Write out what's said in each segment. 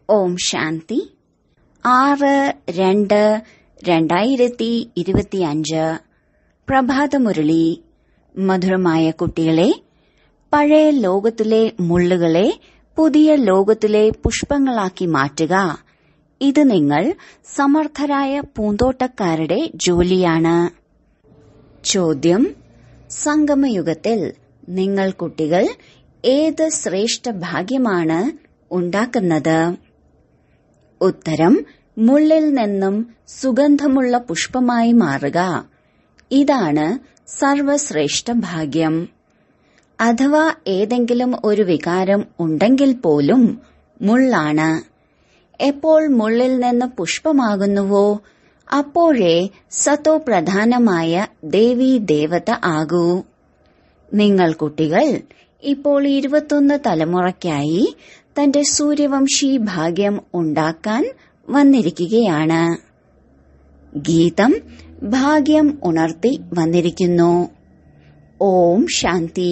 ഓം ശാന്തി ആറ് രണ്ട് രണ്ടായിരത്തി ഇരുപത്തിയഞ്ച് പ്രഭാതമുരളി മധുരമായ കുട്ടികളെ പഴയ ലോകത്തിലെ മുള്ളുകളെ പുതിയ ലോകത്തിലെ പുഷ്പങ്ങളാക്കി മാറ്റുക ഇത് നിങ്ങൾ സമർത്ഥരായ പൂന്തോട്ടക്കാരുടെ ജോലിയാണ് ചോദ്യം സംഗമയുഗത്തിൽ നിങ്ങൾ കുട്ടികൾ ഏത് ശ്രേഷ്ഠ ഭാഗ്യമാണ് ഉണ്ടാക്കുന്നത് ഉത്തരം മുള്ളിൽ നിന്നും സുഗന്ധമുള്ള പുഷ്പമായി മാറുക ഇതാണ് സർവശ്രേഷ്ഠ ഭാഗ്യം അഥവാ ഏതെങ്കിലും ഒരു വികാരം ഉണ്ടെങ്കിൽ പോലും മുള്ളാണ് എപ്പോൾ മുള്ളിൽ നിന്ന് പുഷ്പമാകുന്നുവോ അപ്പോഴേ സത്തോ പ്രധാനമായ ദേവീ ദേവത ആകൂ നിങ്ങൾ കുട്ടികൾ ഇപ്പോൾ ഇരുപത്തൊന്ന് തലമുറയ്ക്കായി തന്റെ സൂര്യവംശി ഭാഗ്യം ഉണ്ടാക്കാൻ വന്നിരിക്കുകയാണ് ഗീതം ഭാഗ്യം ഉണർത്തി വന്നിരിക്കുന്നു ഓം ശാന്തി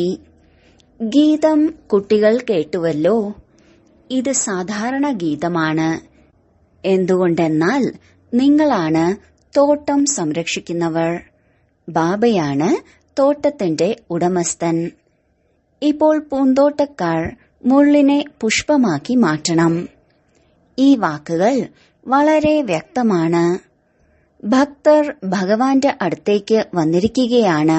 ഗീതം കുട്ടികൾ കേട്ടുവല്ലോ ഇത് സാധാരണ ഗീതമാണ് എന്തുകൊണ്ടെന്നാൽ നിങ്ങളാണ് തോട്ടം സംരക്ഷിക്കുന്നവർ ബാബയാണ് തോട്ടത്തിന്റെ ഉടമസ്ഥൻ ഇപ്പോൾ പൂന്തോട്ടക്കാർ മുള്ളിനെ പുഷ്പമാക്കി മാറ്റണം ഈ വാക്കുകൾ വളരെ വ്യക്തമാണ് ഭക്തർ ഭഗവാന്റെ അടുത്തേക്ക് വന്നിരിക്കുകയാണ്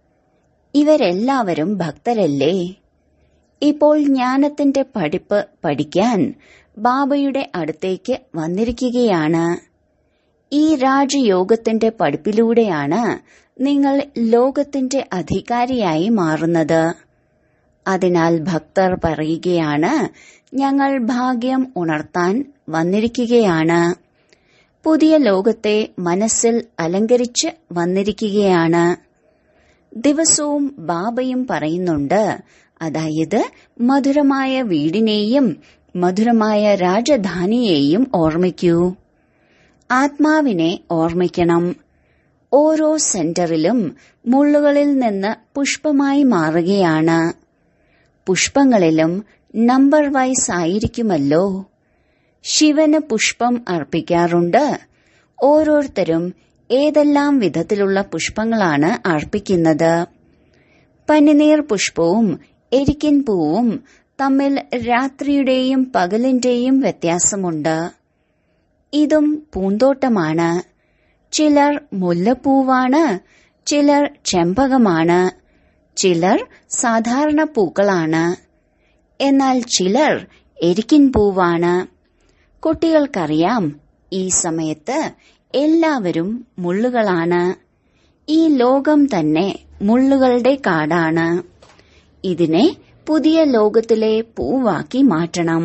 ഇവരെല്ലാവരും ഭക്തരല്ലേ ഇപ്പോൾ ജ്ഞാനത്തിന്റെ പഠിപ്പ് പഠിക്കാൻ ബാബയുടെ അടുത്തേക്ക് വന്നിരിക്കുകയാണ് ഈ രാജയോഗത്തിന്റെ പഠിപ്പിലൂടെയാണ് നിങ്ങൾ ലോകത്തിന്റെ അധികാരിയായി മാറുന്നത് അതിനാൽ ഭക്തർ പറയുകയാണ് ഞങ്ങൾ ഭാഗ്യം ഉണർത്താൻ വന്നിരിക്കുകയാണ് പുതിയ ലോകത്തെ മനസ്സിൽ അലങ്കരിച്ച് വന്നിരിക്കുകയാണ് ദിവസവും ബാബയും പറയുന്നുണ്ട് അതായത് മധുരമായ വീടിനെയും മധുരമായ രാജധാനിയെയും ഓർമ്മിക്കൂ ആത്മാവിനെ ഓർമ്മിക്കണം ഓരോ സെന്ററിലും മുള്ളുകളിൽ നിന്ന് പുഷ്പമായി മാറുകയാണ് പുഷ്പങ്ങളിലും നമ്പർ വൈസ് ആയിരിക്കുമല്ലോ ശിവന് പുഷ്പം അർപ്പിക്കാറുണ്ട് ഓരോരുത്തരും ഏതെല്ലാം വിധത്തിലുള്ള പുഷ്പങ്ങളാണ് അർപ്പിക്കുന്നത് പനിനീർ പുഷ്പവും എരിക്കിൻ പൂവും തമ്മിൽ രാത്രിയുടെയും പകലിന്റെയും വ്യത്യാസമുണ്ട് ഇതും പൂന്തോട്ടമാണ് ചിലർ മുല്ലപ്പൂവാണ് ചിലർ ചെമ്പകമാണ് ചിലർ സാധാരണ പൂക്കളാണ് എന്നാൽ ചിലർ എരിക്കിൻ പൂവാണ് കുട്ടികൾക്കറിയാം ഈ സമയത്ത് എല്ലാവരും മുള്ളുകളാണ് ഈ ലോകം തന്നെ മുള്ളുകളുടെ കാടാണ് ഇതിനെ പുതിയ ലോകത്തിലെ പൂവാക്കി മാറ്റണം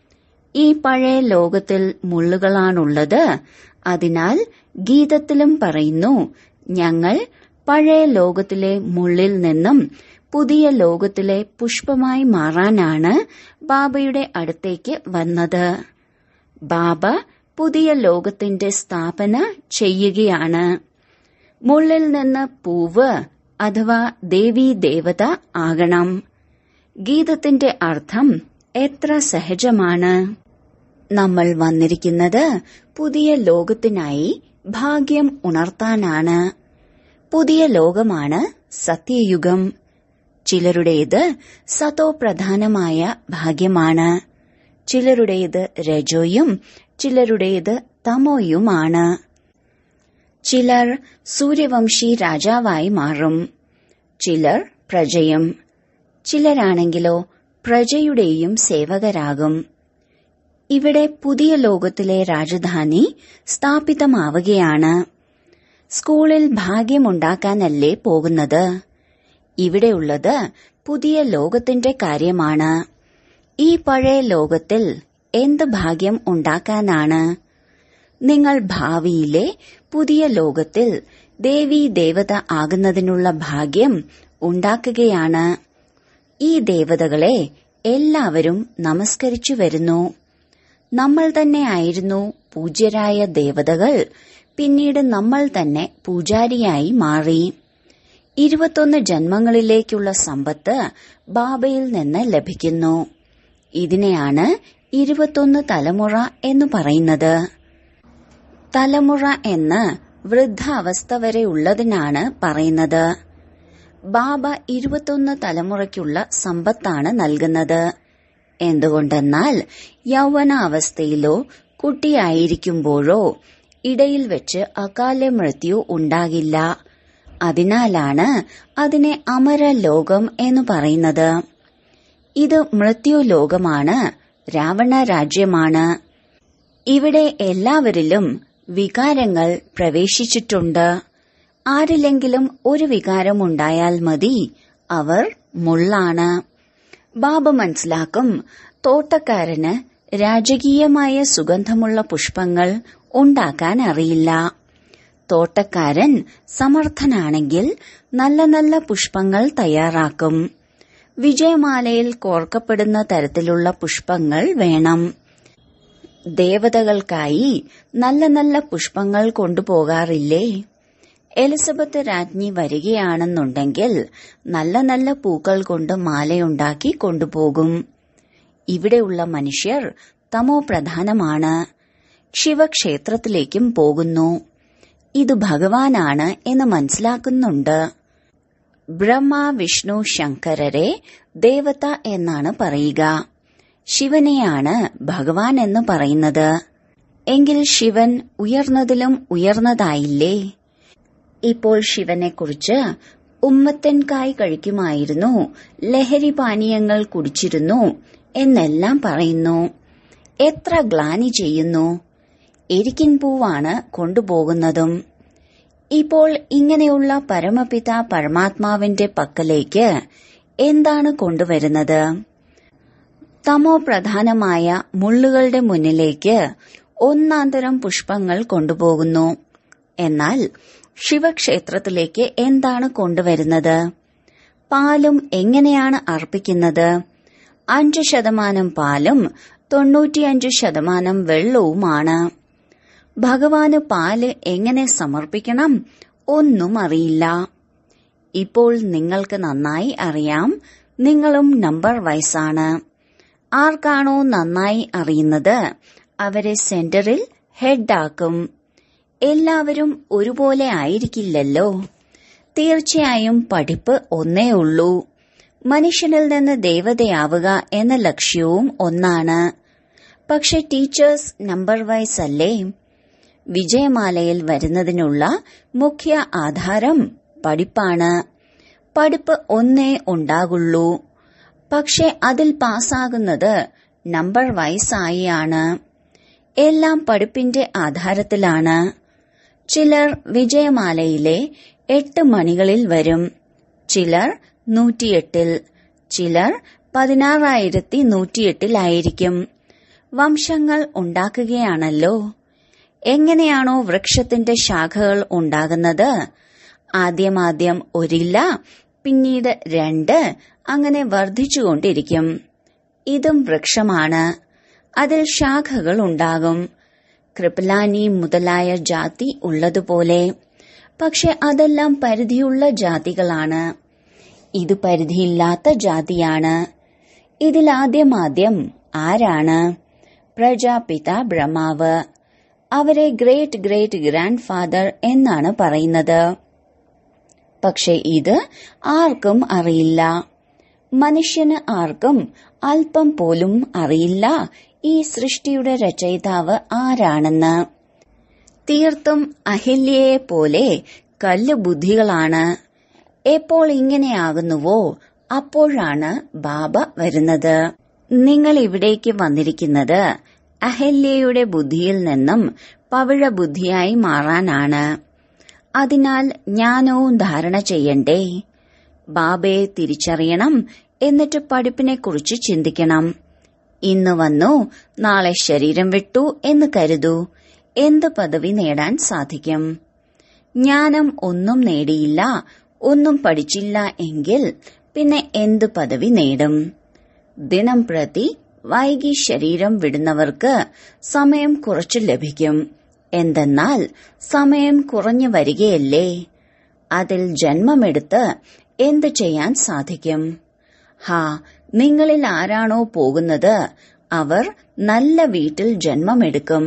ഈ പഴയ ലോകത്തിൽ മുള്ളുകളാണുള്ളത് അതിനാൽ ഗീതത്തിലും പറയുന്നു ഞങ്ങൾ പഴയ ലോകത്തിലെ മുള്ളിൽ നിന്നും പുതിയ ലോകത്തിലെ പുഷ്പമായി മാറാനാണ് ബാബയുടെ അടുത്തേക്ക് വന്നത് ബാബ പുതിയ ലോകത്തിന്റെ സ്ഥാപന ചെയ്യുകയാണ് മുള്ളിൽ നിന്ന് പൂവ് അഥവാ ദേവീ ദേവത ആകണം ഗീതത്തിന്റെ അർത്ഥം എത്ര സഹജമാണ് നമ്മൾ വന്നിരിക്കുന്നത് പുതിയ ലോകത്തിനായി ഭാഗ്യം ഉണർത്താനാണ് പുതിയ ലോകമാണ് സത്യയുഗം ചിലരുടേത് സതോ പ്രധാനമായ ഭാഗ്യമാണ് ചിലരുടേത് രജോയും ചിലരുടേത് തമോയുമാണ് ചിലർ സൂര്യവംശി രാജാവായി മാറും ചിലർ പ്രജയും ചിലരാണെങ്കിലോ പ്രജയുടെയും സേവകരാകും ഇവിടെ പുതിയ ലോകത്തിലെ രാജധാനി സ്ഥാപിതമാവുകയാണ് സ്കൂളിൽ ഭാഗ്യമുണ്ടാക്കാനല്ലേ പോകുന്നത് ഇവിടെയുള്ളത് പുതിയ ലോകത്തിന്റെ കാര്യമാണ് ഈ പഴയ ലോകത്തിൽ എന്ത് ഭാഗ്യം ഉണ്ടാക്കാനാണ് നിങ്ങൾ ഭാവിയിലെ പുതിയ ലോകത്തിൽ ദേവീ ദേവത ആകുന്നതിനുള്ള ഭാഗ്യം ഉണ്ടാക്കുകയാണ് ഈ ദേവതകളെ എല്ലാവരും നമസ്കരിച്ചു വരുന്നു നമ്മൾ തന്നെ ആയിരുന്നു പൂജ്യരായ ദേവതകൾ പിന്നീട് നമ്മൾ തന്നെ പൂജാരിയായി മാറി ഇരുപത്തൊന്ന് ജന്മങ്ങളിലേക്കുള്ള സമ്പത്ത് ബാബയിൽ നിന്ന് ലഭിക്കുന്നു ഇതിനെയാണ് ഇരുപത്തൊന്ന് തലമുറ എന്ന് പറയുന്നത് തലമുറ എന്ന് വൃദ്ധാവസ്ഥ വരെ ഉള്ളതിനാണ് പറയുന്നത് ബാബ ഇരുപത്തൊന്ന് തലമുറയ്ക്കുള്ള സമ്പത്താണ് നൽകുന്നത് എന്തുകൊണ്ടെന്നാൽ യൗവനാവസ്ഥയിലോ കുട്ടിയായിരിക്കുമ്പോഴോ ഇടയിൽ വെച്ച് അകാല മൃത്യു ഉണ്ടാകില്ല അതിനാലാണ് അതിനെ അമരലോകം എന്ന് പറയുന്നത് ഇത് മൃത്യു ലോകമാണ് രാവണ രാജ്യമാണ് ഇവിടെ എല്ലാവരിലും വികാരങ്ങൾ പ്രവേശിച്ചിട്ടുണ്ട് ആരിലെങ്കിലും ഒരു വികാരമുണ്ടായാൽ മതി അവർ മുള്ളാണ് ബാബ മനസ്സിലാക്കും തോട്ടക്കാരന് രാജകീയമായ സുഗന്ധമുള്ള പുഷ്പങ്ങൾ ഉണ്ടാക്കാൻ അറിയില്ല തോട്ടക്കാരൻ സമർത്ഥനാണെങ്കിൽ നല്ല നല്ല പുഷ്പങ്ങൾ തയ്യാറാക്കും വിജയമാലയിൽ കോർക്കപ്പെടുന്ന തരത്തിലുള്ള പുഷ്പങ്ങൾ വേണം ദേവതകൾക്കായി നല്ല നല്ല പുഷ്പങ്ങൾ കൊണ്ടുപോകാറില്ലേ എലിസബത്ത് രാജ്ഞി വരികയാണെന്നുണ്ടെങ്കിൽ നല്ല നല്ല പൂക്കൾ കൊണ്ട് മാലയുണ്ടാക്കി കൊണ്ടുപോകും ഇവിടെയുള്ള മനുഷ്യർ തമോ പ്രധാനമാണ് ശിവക്ഷേത്രത്തിലേക്കും പോകുന്നു ഇത് ഭഗവാനാണ് എന്ന് മനസ്സിലാക്കുന്നുണ്ട് ബ്രഹ്മ വിഷ്ണു ശങ്കരരെ ദേവത എന്നാണ് പറയുക ശിവനെയാണ് ഭഗവാൻ എന്ന് പറയുന്നത് എങ്കിൽ ശിവൻ ഉയർന്നതിലും ഉയർന്നതായില്ലേ ഇപ്പോൾ ശിവനെക്കുറിച്ച് ഉമ്മത്തൻകായ് കഴിക്കുമായിരുന്നു ലഹരി പാനീയങ്ങൾ കുടിച്ചിരുന്നു എന്നെല്ലാം പറയുന്നു എത്ര ഗ്ലാനി ചെയ്യുന്നു എരിക്കിൻ പൂവാണ് കൊണ്ടുപോകുന്നതും ഇപ്പോൾ ഇങ്ങനെയുള്ള പരമപിത പരമാത്മാവിന്റെ പക്കലേക്ക് എന്താണ് കൊണ്ടുവരുന്നത് തമോ പ്രധാനമായ മുള്ളുകളുടെ മുന്നിലേക്ക് ഒന്നാന്തരം പുഷ്പങ്ങൾ കൊണ്ടുപോകുന്നു എന്നാൽ ശിവക്ഷേത്രത്തിലേക്ക് എന്താണ് കൊണ്ടുവരുന്നത് പാലും എങ്ങനെയാണ് അർപ്പിക്കുന്നത് അഞ്ച് ശതമാനം പാലും തൊണ്ണൂറ്റിയഞ്ച് ശതമാനം വെള്ളവുമാണ് ഭഗവാന് പാല് എങ്ങനെ സമർപ്പിക്കണം ഒന്നും അറിയില്ല ഇപ്പോൾ നിങ്ങൾക്ക് നന്നായി അറിയാം നിങ്ങളും നമ്പർ വയസ്സാണ് ആർക്കാണോ നന്നായി അറിയുന്നത് അവരെ സെന്ററിൽ ഹെഡാക്കും എല്ലാവരും ഒരുപോലെ ആയിരിക്കില്ലല്ലോ തീർച്ചയായും പഠിപ്പ് ഒന്നേ ഉള്ളൂ മനുഷ്യനിൽ നിന്ന് ദേവതയാവുക എന്ന ലക്ഷ്യവും ഒന്നാണ് പക്ഷെ ടീച്ചേഴ്സ് നമ്പർ വൈസ് അല്ലേ വിജയമാലയിൽ വരുന്നതിനുള്ള മുഖ്യ ആധാരം പഠിപ്പാണ് പഠിപ്പ് ഒന്നേ ഉണ്ടാകുള്ളൂ പക്ഷെ അതിൽ പാസ്സാകുന്നത് നമ്പർ വൈസായിയാണ് എല്ലാം പഠിപ്പിന്റെ ആധാരത്തിലാണ് ചിലർ വിജയമാലയിലെ എട്ട് മണികളിൽ വരും ചിലർ നൂറ്റിയെട്ടിൽ ചിലർ പതിനാറായിരത്തി നൂറ്റിയെട്ടിലായിരിക്കും വംശങ്ങൾ ഉണ്ടാക്കുകയാണല്ലോ എങ്ങനെയാണോ വൃക്ഷത്തിന്റെ ശാഖകൾ ഉണ്ടാകുന്നത് ആദ്യമാദ്യം ഒരില്ല പിന്നീട് രണ്ട് അങ്ങനെ വർദ്ധിച്ചുകൊണ്ടിരിക്കും ഇതും വൃക്ഷമാണ് അതിൽ ശാഖകൾ ഉണ്ടാകും കൃപലാനി മുതലായ ജാതി ഉള്ളതുപോലെ പക്ഷെ അതെല്ലാം പരിധിയുള്ള ജാതികളാണ് ഇത് പരിധിയില്ലാത്ത ജാതിയാണ് ഇതിലാദ്യമാദ്യം ആരാണ് പ്രജാപിത ബ്രഹ്മാവ് അവരെ ഗ്രേറ്റ് ഗ്രേറ്റ് ഗ്രാൻഡ് ഫാദർ എന്നാണ് പറയുന്നത് പക്ഷെ ഇത് ആർക്കും അറിയില്ല മനുഷ്യന് ആർക്കും അല്പം പോലും അറിയില്ല ഈ സൃഷ്ടിയുടെ രചയിതാവ് ആരാണെന്ന് തീർത്തും അഹില്യയെ പോലെ കല്ല് ബുദ്ധികളാണ് എപ്പോൾ ഇങ്ങനെയാകുന്നുവോ അപ്പോഴാണ് ബാബ വരുന്നത് നിങ്ങൾ ഇവിടേക്ക് വന്നിരിക്കുന്നത് അഹല്യയുടെ ബുദ്ധിയിൽ നിന്നും പവിഴ ബുദ്ധിയായി മാറാനാണ് അതിനാൽ ജ്ഞാനവും ധാരണ ചെയ്യണ്ടേ ബാബയെ തിരിച്ചറിയണം എന്നിട്ട് പഠിപ്പിനെക്കുറിച്ച് ചിന്തിക്കണം ഇന്ന് വന്നു നാളെ ശരീരം വിട്ടു എന്ന് കരുതൂ എന്ത് പദവി നേടാൻ സാധിക്കും ജ്ഞാനം ഒന്നും നേടിയില്ല ഒന്നും പഠിച്ചില്ല എങ്കിൽ പിന്നെ എന്ത് പദവി നേടും ദിനം പ്രതി വൈകി ശരീരം വിടുന്നവർക്ക് സമയം കുറച്ചു ലഭിക്കും എന്തെന്നാൽ സമയം കുറഞ്ഞു വരികയല്ലേ അതിൽ ജന്മമെടുത്ത് എന്ത് ചെയ്യാൻ സാധിക്കും ഹാ നിങ്ങളിൽ ആരാണോ പോകുന്നത് അവർ നല്ല വീട്ടിൽ ജന്മമെടുക്കും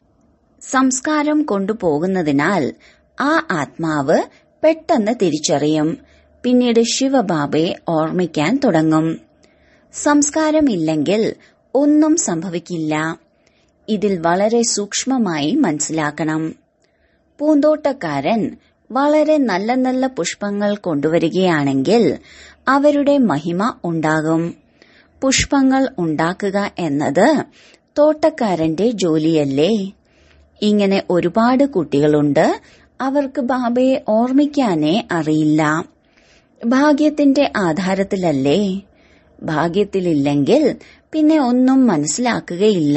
സംസ്കാരം കൊണ്ടുപോകുന്നതിനാൽ ആ ആത്മാവ് പെട്ടെന്ന് തിരിച്ചറിയും പിന്നീട് ശിവബാബയെ ഓർമ്മിക്കാൻ തുടങ്ങും സംസ്കാരമില്ലെങ്കിൽ ഒന്നും സംഭവിക്കില്ല ഇതിൽ വളരെ സൂക്ഷ്മമായി മനസ്സിലാക്കണം പൂന്തോട്ടക്കാരൻ വളരെ നല്ല നല്ല പുഷ്പങ്ങൾ കൊണ്ടുവരികയാണെങ്കിൽ അവരുടെ മഹിമ ഉണ്ടാകും പുഷ്പങ്ങൾ ഉണ്ടാക്കുക എന്നത് തോട്ടക്കാരന്റെ ജോലിയല്ലേ ഇങ്ങനെ ഒരുപാട് കുട്ടികളുണ്ട് അവർക്ക് ബാബയെ ഓർമ്മിക്കാനേ അറിയില്ല ഭാഗ്യത്തിന്റെ ആധാരത്തിലല്ലേ ഭാഗ്യത്തിലില്ലെങ്കിൽ പിന്നെ ഒന്നും മനസ്സിലാക്കുകയില്ല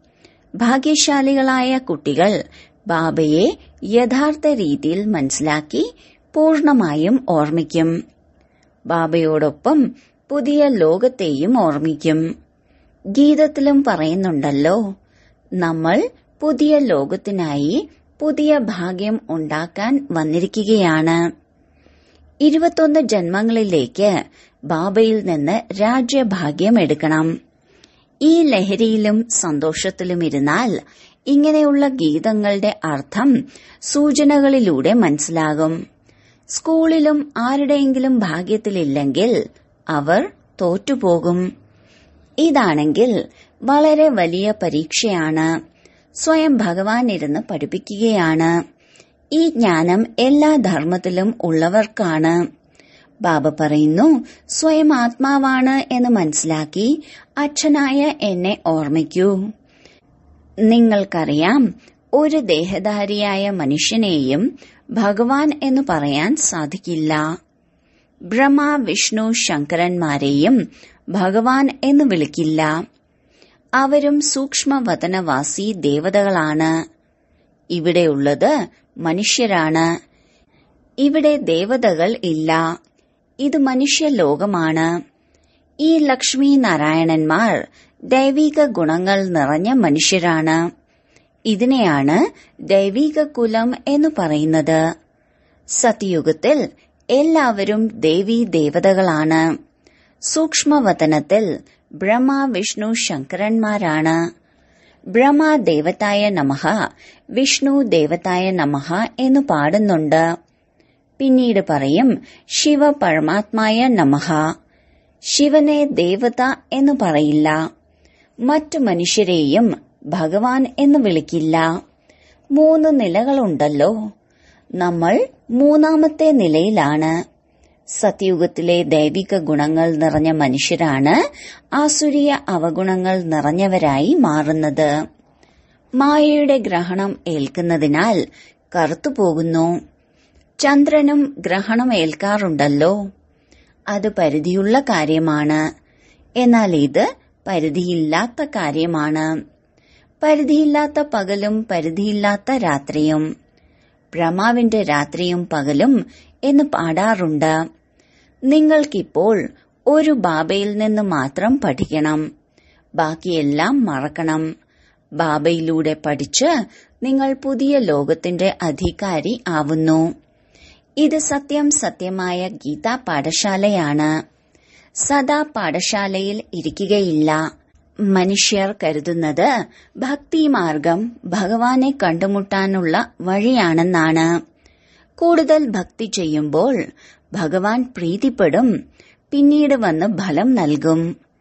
ഭാഗ്യശാലികളായ കുട്ടികൾ ബാബയെ യഥാർത്ഥ രീതിയിൽ മനസ്സിലാക്കി പൂർണമായും ഓർമ്മിക്കും ബാബയോടൊപ്പം പുതിയ ലോകത്തെയും ഓർമ്മിക്കും ഗീതത്തിലും പറയുന്നുണ്ടല്ലോ നമ്മൾ പുതിയ ലോകത്തിനായി പുതിയ ഭാഗ്യം ഉണ്ടാക്കാൻ വന്നിരിക്കുകയാണ് ഇരുപത്തൊന്ന് ജന്മങ്ങളിലേക്ക് ബാബയിൽ നിന്ന് രാജ്യഭാഗ്യം എടുക്കണം ഈ ലഹരിയിലും സന്തോഷത്തിലും ഇരുന്നാൽ ഇങ്ങനെയുള്ള ഗീതങ്ങളുടെ അർത്ഥം സൂചനകളിലൂടെ മനസ്സിലാകും സ്കൂളിലും ആരുടെയെങ്കിലും ഭാഗ്യത്തിലില്ലെങ്കിൽ അവർ തോറ്റുപോകും ഇതാണെങ്കിൽ വളരെ വലിയ പരീക്ഷയാണ് സ്വയം ഭഗവാൻ ഇരുന്ന് പഠിപ്പിക്കുകയാണ് ഈ ജ്ഞാനം എല്ലാ ധർമ്മത്തിലും ഉള്ളവർക്കാണ് ബാബ പറയുന്നു സ്വയം ആത്മാവാണ് എന്ന് മനസ്സിലാക്കി അച്ഛനായ എന്നെ ഓർമ്മിക്കൂ നിങ്ങൾക്കറിയാം ഒരു ദേഹധാരിയായ മനുഷ്യനെയും ഭഗവാൻ എന്ന് പറയാൻ സാധിക്കില്ല ബ്രഹ്മ വിഷ്ണു ശങ്കരന്മാരെയും ഭഗവാൻ എന്ന് വിളിക്കില്ല അവരും സൂക്ഷ്മവതനവാസി ദേവതകളാണ് ഇവിടെയുള്ളത് മനുഷ്യരാണ് ഇവിടെ ദേവതകൾ ഇല്ല ഇത് മനുഷ്യലോകമാണ് ഈ ലക്ഷ്മി നാരായണന്മാർ ദൈവിക ഗുണങ്ങൾ നിറഞ്ഞ മനുഷ്യരാണ് ഇതിനെയാണ് ദൈവിക കുലം എന്ന് പറയുന്നത് സത്യയുഗത്തിൽ എല്ലാവരും ദേവീ ദേവതകളാണ് സൂക്ഷ്മവതനത്തിൽ ബ്രഹ്മ വിഷ്ണു ശങ്കരന്മാരാണ് ബ്രഹ്മ ദേവതായ നമഃ വിഷ്ണു ദേവതായ നമഃ എന്ന് പാടുന്നുണ്ട് പിന്നീട് പറയും ശിവ പരമാത്മായ നമഃ ശിവനെ ദേവത എന്ന് പറയില്ല മറ്റു മനുഷ്യരെയും ഭഗവാൻ എന്ന് വിളിക്കില്ല മൂന്ന് നിലകളുണ്ടല്ലോ നമ്മൾ മൂന്നാമത്തെ നിലയിലാണ് സത്യയുഗത്തിലെ ദൈവിക ഗുണങ്ങൾ നിറഞ്ഞ മനുഷ്യരാണ് ആസുരീയ അവഗുണങ്ങൾ നിറഞ്ഞവരായി മാറുന്നത് മായയുടെ ഗ്രഹണം ഏൽക്കുന്നതിനാൽ കറുത്തുപോകുന്നു ചന്ദ്രനും ഗ്രഹണം ഏൽക്കാറുണ്ടല്ലോ അത് പരിധിയുള്ള കാര്യമാണ് എന്നാൽ ഇത് പരിധിയില്ലാത്ത കാര്യമാണ് പരിധിയില്ലാത്ത പകലും പരിധിയില്ലാത്ത രാത്രിയും ബ്രഹ്മാവിന്റെ രാത്രിയും പകലും എന്ന് പാടാറുണ്ട് നിങ്ങൾക്കിപ്പോൾ ഒരു ബാബയിൽ നിന്ന് മാത്രം പഠിക്കണം ബാക്കിയെല്ലാം മറക്കണം ബാബയിലൂടെ പഠിച്ച് നിങ്ങൾ പുതിയ ലോകത്തിന്റെ അധികാരി ആവുന്നു ഇത് സത്യം സത്യമായ ഗീതാ പാഠശാലയാണ് സദാ പാഠശാലയിൽ ഇരിക്കുകയില്ല മനുഷ്യർ കരുതുന്നത് ഭക്തിമാർഗം ഭഗവാനെ കണ്ടുമുട്ടാനുള്ള വഴിയാണെന്നാണ് കൂടുതൽ ഭക്തി ചെയ്യുമ്പോൾ ഭഗവാൻ പ്രീതിപ്പെടും പിന്നീട് വന്ന് ഫലം നൽകും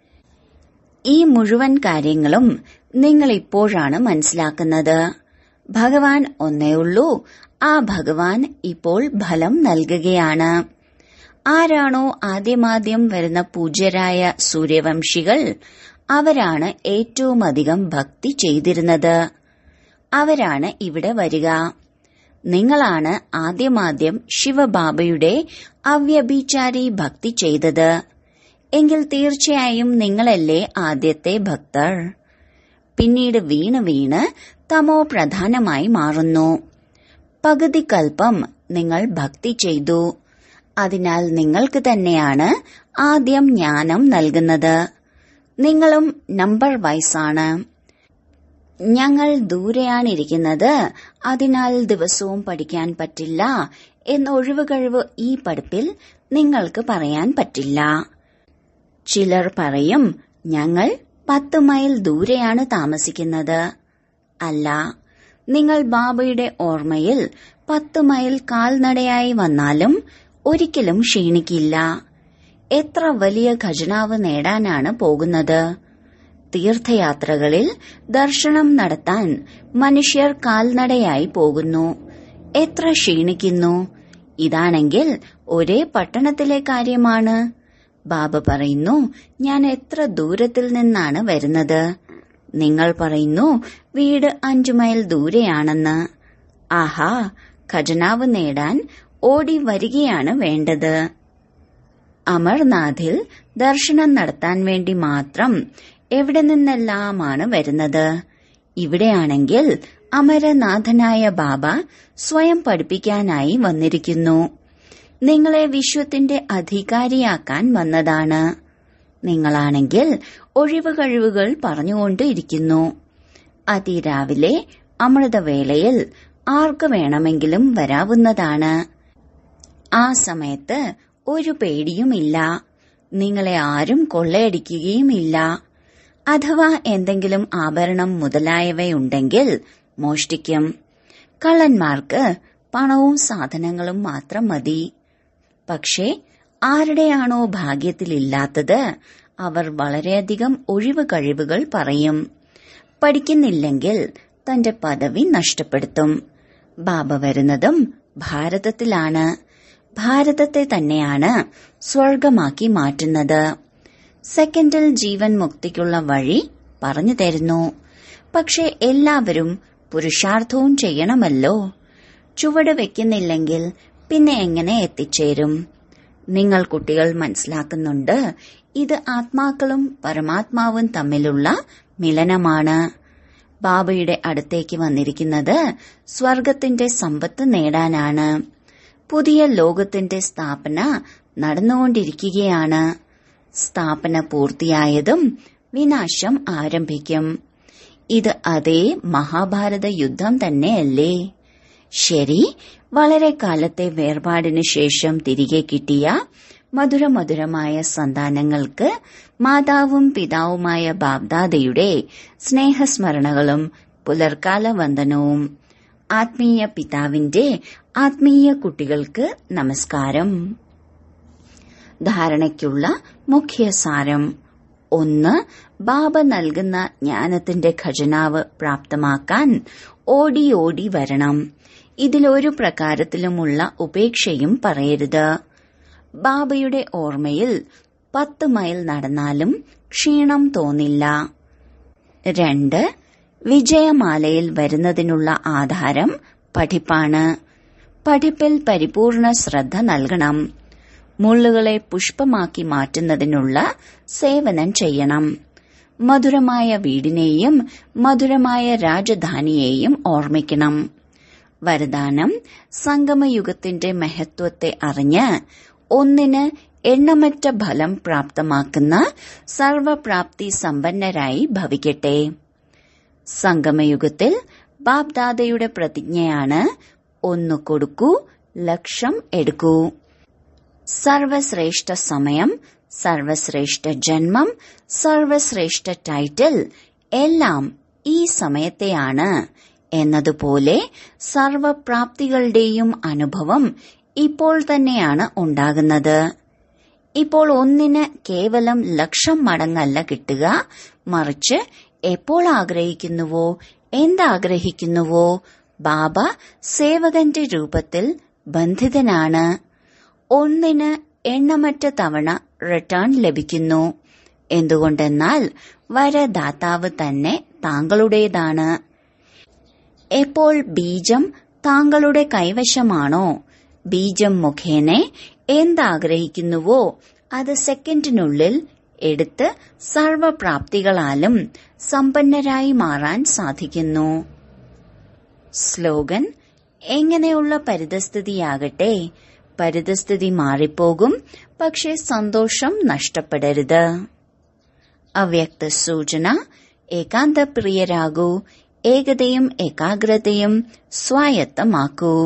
ഈ മുഴുവൻ കാര്യങ്ങളും നിങ്ങൾ ഇപ്പോഴാണ് മനസ്സിലാക്കുന്നത് ഭഗവാൻ ഒന്നേയുള്ളൂ ആ ഭഗവാൻ ഇപ്പോൾ ഫലം നൽകുകയാണ് ആരാണോ ആദ്യമാദ്യം വരുന്ന പൂജ്യരായ സൂര്യവംശികൾ അവരാണ് ഏറ്റവും അധികം ഭക്തി ചെയ്തിരുന്നത് അവരാണ് ഇവിടെ വരിക നിങ്ങളാണ് ആദ്യമാദ്യം ശിവബാബയുടെ അവ്യഭിചാരി ഭക്തി ചെയ്തത് എങ്കിൽ തീർച്ചയായും നിങ്ങളല്ലേ ആദ്യത്തെ ഭക്തർ പിന്നീട് വീണ് വീണ് തമോ പ്രധാനമായി മാറുന്നു പകുതി കൽപ്പം നിങ്ങൾ ഭക്തി ചെയ്തു അതിനാൽ നിങ്ങൾക്ക് തന്നെയാണ് ആദ്യം ജ്ഞാനം നൽകുന്നത് നിങ്ങളും നമ്പർ വൈസാണ് ഞങ്ങൾ ദൂരെയാണിരിക്കുന്നത് അതിനാൽ ദിവസവും പഠിക്കാൻ പറ്റില്ല എന്ന ഒഴിവുകഴിവ് ഈ പഠിപ്പിൽ നിങ്ങൾക്ക് പറയാൻ പറ്റില്ല ചിലർ പറയും ഞങ്ങൾ പത്ത് മൈൽ ദൂരെയാണ് താമസിക്കുന്നത് അല്ല നിങ്ങൾ ബാബയുടെ ഓർമ്മയിൽ പത്ത് മൈൽ കാൽനടയായി വന്നാലും ഒരിക്കലും ക്ഷീണിക്കില്ല എത്ര വലിയ ഖജനാവ് നേടാനാണ് പോകുന്നത് തീർത്ഥയാത്രകളിൽ ദർശനം നടത്താൻ മനുഷ്യർ കാൽനടയായി പോകുന്നു എത്ര ക്ഷീണിക്കുന്നു ഇതാണെങ്കിൽ ഒരേ പട്ടണത്തിലെ കാര്യമാണ് ബാബ പറയുന്നു ഞാൻ എത്ര ദൂരത്തിൽ നിന്നാണ് വരുന്നത് നിങ്ങൾ പറയുന്നു വീട് അഞ്ചു മൈൽ ദൂരെയാണെന്ന് ആഹാ ഖജനാവ് നേടാൻ ഓടി വരികയാണ് വേണ്ടത് അമർനാഥിൽ ദർശനം നടത്താൻ വേണ്ടി മാത്രം എവിടെ നിന്നെല്ലാമാണ് വരുന്നത് ഇവിടെയാണെങ്കിൽ അമരനാഥനായ ബാബ സ്വയം പഠിപ്പിക്കാനായി വന്നിരിക്കുന്നു നിങ്ങളെ വിശ്വത്തിന്റെ അധികാരിയാക്കാൻ വന്നതാണ് നിങ്ങളാണെങ്കിൽ ഒഴിവ് കഴിവുകൾ പറഞ്ഞുകൊണ്ട് ഇരിക്കുന്നു അതിരാവിലെ അമൃതവേളയിൽ ആർക്ക് വേണമെങ്കിലും വരാവുന്നതാണ് ആ സമയത്ത് ഒരു പേടിയുമില്ല നിങ്ങളെ ആരും കൊള്ളയടിക്കുകയുമില്ല അഥവാ എന്തെങ്കിലും ആഭരണം മുതലായവയുണ്ടെങ്കിൽ മോഷ്ടിക്കും കള്ളന്മാർക്ക് പണവും സാധനങ്ങളും മാത്രം മതി പക്ഷേ ആരുടെയാണോ ഭാഗ്യത്തിലില്ലാത്തത് അവർ വളരെയധികം ഒഴിവ് കഴിവുകൾ പറയും പഠിക്കുന്നില്ലെങ്കിൽ തന്റെ പദവി നഷ്ടപ്പെടുത്തും ബാബ വരുന്നതും ഭാരതത്തിലാണ് ഭാരതത്തെ തന്നെയാണ് സ്വർഗമാക്കി മാറ്റുന്നത് സെക്കൻഡിൽ ജീവൻ മുക്തിക്കുള്ള വഴി പറഞ്ഞു തരുന്നു പക്ഷെ എല്ലാവരും പുരുഷാർത്ഥവും ചെയ്യണമല്ലോ ചുവട് വെക്കുന്നില്ലെങ്കിൽ പിന്നെ എങ്ങനെ എത്തിച്ചേരും നിങ്ങൾ കുട്ടികൾ മനസ്സിലാക്കുന്നുണ്ട് ഇത് ആത്മാക്കളും പരമാത്മാവും തമ്മിലുള്ള മിലനമാണ് ബാബയുടെ അടുത്തേക്ക് വന്നിരിക്കുന്നത് സ്വർഗത്തിന്റെ സമ്പത്ത് നേടാനാണ് പുതിയ ലോകത്തിന്റെ സ്ഥാപന നടന്നുകൊണ്ടിരിക്കുകയാണ് സ്ഥാപന പൂർത്തിയായതും വിനാശം ആരംഭിക്കും ഇത് അതേ മഹാഭാരത യുദ്ധം തന്നെയല്ലേ ശരി വളരെ കാലത്തെ വേർപാടിനു ശേഷം തിരികെ കിട്ടിയ മധുരമധുരമായ സന്താനങ്ങൾക്ക് മാതാവും പിതാവുമായ ബാബ്ദാദയുടെ സ്നേഹസ്മരണകളും പുലർക്കാല വന്ദനവും ആത്മീയ പിതാവിന്റെ ആത്മീയ കുട്ടികൾക്ക് നമസ്കാരം ധാരണയ്ക്കുള്ള മുഖ്യ സാരം ഒന്ന് ബാബ നൽകുന്ന ജ്ഞാനത്തിന്റെ ഖജനാവ് പ്രാപ്തമാക്കാൻ ഓടി ഓടി വരണം ഇതിലൊരു പ്രകാരത്തിലുമുള്ള ഉപേക്ഷയും പറയരുത് ബാബയുടെ ഓർമ്മയിൽ പത്ത് മൈൽ നടന്നാലും ക്ഷീണം തോന്നില്ല രണ്ട് വിജയമാലയിൽ വരുന്നതിനുള്ള ആധാരം പഠിപ്പാണ് പഠിപ്പിൽ പരിപൂർണ ശ്രദ്ധ നൽകണം മുള്ളുകളെ പുഷ്പമാക്കി മാറ്റുന്നതിനുള്ള സേവനം ചെയ്യണം മധുരമായ വീടിനെയും മധുരമായ രാജധാനിയെയും ഓർമ്മിക്കണം വരദാനം സംഗമയുഗത്തിന്റെ മഹത്വത്തെ അറിഞ്ഞ് ഒന്നിന് എണ്ണമറ്റ ഫലം പ്രാപ്തമാക്കുന്ന സർവപ്രാപ്തി സമ്പന്നരായി ഭവിക്കട്ടെ സംഗമയുഗത്തിൽ ബാബ്ദാദയുടെ പ്രതിജ്ഞയാണ് ഒന്ന് കൊടുക്കൂ ലക്ഷം എടുക്കൂ സർവശ്രേഷ്ഠ സമയം സർവശ്രേഷ്ഠ ജന്മം സർവശ്രേഷ്ഠ ടൈറ്റിൽ എല്ലാം ഈ സമയത്തെയാണ് എന്നതുപോലെ സർവപ്രാപ്തികളുടെയും അനുഭവം ഇപ്പോൾ തന്നെയാണ് ഉണ്ടാകുന്നത് ഇപ്പോൾ ഒന്നിന് കേവലം ലക്ഷം മടങ്ങല്ല കിട്ടുക മറിച്ച് എപ്പോൾ ആഗ്രഹിക്കുന്നുവോ എന്താഗ്രഹിക്കുന്നുവോ ബാബ സേവകന്റെ രൂപത്തിൽ ബന്ധിതനാണ് ഒന്നിന് എണ്ണമറ്റ തവണ റിട്ടേൺ ലഭിക്കുന്നു എന്തുകൊണ്ടെന്നാൽ വരദാതാവ് തന്നെ താങ്കളുടേതാണ് എപ്പോൾ ബീജം താങ്കളുടെ കൈവശമാണോ ബീജം മുഖേന എന്താഗ്രഹിക്കുന്നുവോ അത് സെക്കൻഡിനുള്ളിൽ എടുത്ത് സർവപ്രാപ്തികളാലും സമ്പന്നരായി മാറാൻ സാധിക്കുന്നു സ്ലോഗൻ എങ്ങനെയുള്ള പരിതസ്ഥിതിയാകട്ടെ പരിതസ്ഥിതി മാറിപ്പോകും പക്ഷെ സന്തോഷം നഷ്ടപ്പെടരുത് അവ്യക്ത സൂചന ഏകാന്തപ്രിയരാകൂ ഏകതയും ഏകാഗ്രതയും സ്വായത്തമാക്കൂ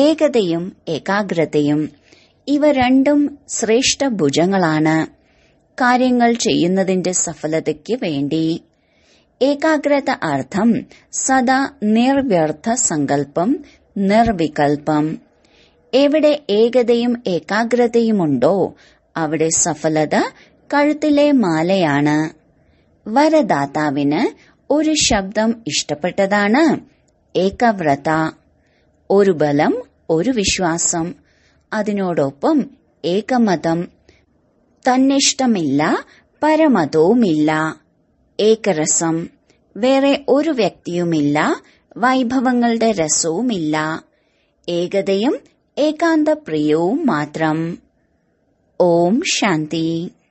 ഏകതയും ഏകാഗ്രതയും ഇവ രണ്ടും ശ്രേഷ്ഠ ഭുജങ്ങളാണ് കാര്യങ്ങൾ ചെയ്യുന്നതിന്റെ സഫലതയ്ക്ക് വേണ്ടി ഏകാഗ്രത അർത്ഥം സദാ നിർവ്യർത്ഥ സങ്കല്പം നിർവികൽപം എവിടെ ഏകതയും ഏകാഗ്രതയുമുണ്ടോ അവിടെ സഫലത കഴുത്തിലെ മാലയാണ് വരദാതാവിന് ഒരു ശബ്ദം ഇഷ്ടപ്പെട്ടതാണ് ഏകവ്രത ഒരു ബലം ഒരു വിശ്വാസം അതിനോടൊപ്പം ഏകമതം തന്നിഷ്ടമില്ല പരമതവുമില്ല ഏകരസം വേറെ ഒരു വ്യക്തിയുമില്ല വൈഭവങ്ങളുടെ രസവുമില്ല ഏകതയും ഏകാന്ത പ്രിയവും മാത്രം ഓം ശാന്തി